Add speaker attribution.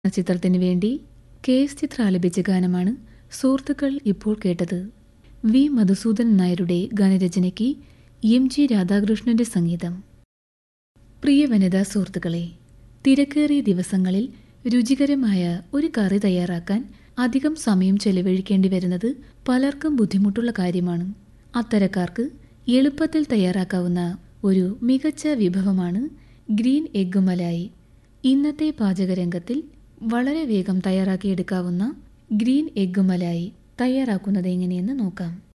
Speaker 1: ചിത്രത്തിനു വേണ്ടി K S ചിത്ര ആലപിച്ച ഗാനമാണ് സുഹൃത്തുക്കൾ ഇപ്പോൾ കേട്ടത് വി മധുസൂദനൻ നായരുടെ ഗാനരചനയ്ക്ക് എം ജി രാധാകൃഷ്ണന്റെ സംഗീതം പ്രിയ വനിതാ സുഹൃത്തുക്കളെ തിരക്കേറിയ ദിവസങ്ങളിൽ രുചികരമായ ഒരു കറി തയ്യാറാക്കാൻ അധികം സമയം ചെലവഴിക്കേണ്ടി വരുന്നത് പലർക്കും ബുദ്ധിമുട്ടുള്ള കാര്യമാണ് അത്തരക്കാർക്ക് എളുപ്പത്തിൽ തയ്യാറാക്കാവുന്ന ഒരു മികച്ച വിഭവമാണ് ഗ്രീൻ എഗ് മലായി ഇന്നത്തെ പാചകരംഗത്തിൽ വളരെ വേഗം തയ്യാറാക്കിയെടുക്കാവുന്ന ഗ്രീൻ എഗ് മലായി തയ്യാറാക്കുന്നത് എങ്ങനെയെന്ന് നോക്കാം